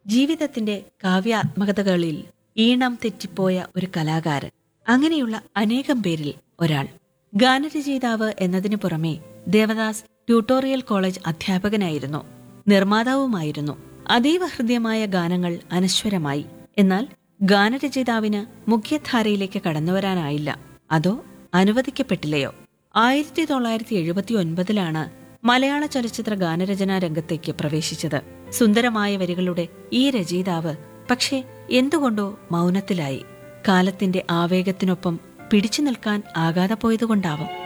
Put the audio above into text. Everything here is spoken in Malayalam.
ജീവിതത്തിന്റെ കാവ്യാത്മകതകളിൽ ഈണം തെറ്റിപ്പോയ ഒരു കലാകാരൻ അങ്ങനെയുള്ള അനേകം പേരിൽ ഒരാൾ ഗാനരചയിതാവ് എന്നതിനു പുറമെ ദേവദാസ് ട്യൂട്ടോറിയൽ കോളേജ് അധ്യാപകനായിരുന്നു നിർമ്മാതാവുമായിരുന്നു അതീവ ഹൃദ്യമായ ഗാനങ്ങൾ അനശ്വരമായി എന്നാൽ ഗാനരചയിതാവിന് മുഖ്യധാരയിലേക്ക് കടന്നുവരാനായില്ല അതോ അനുവദിക്കപ്പെട്ടില്ലയോ ആയിരത്തി തൊള്ളായിരത്തി എഴുപത്തി ഒൻപതിലാണ് മലയാള ചലച്ചിത്ര ഗാനരചനാ രംഗത്തേക്ക് പ്രവേശിച്ചത് സുന്ദരമായ വരികളുടെ ഈ രചയിതാവ് പക്ഷേ എന്തുകൊണ്ടോ മൗനത്തിലായി കാലത്തിന്റെ ആവേഗത്തിനൊപ്പം പിടിച്ചു നിൽക്കാൻ ആകാതെ പോയതുകൊണ്ടാവും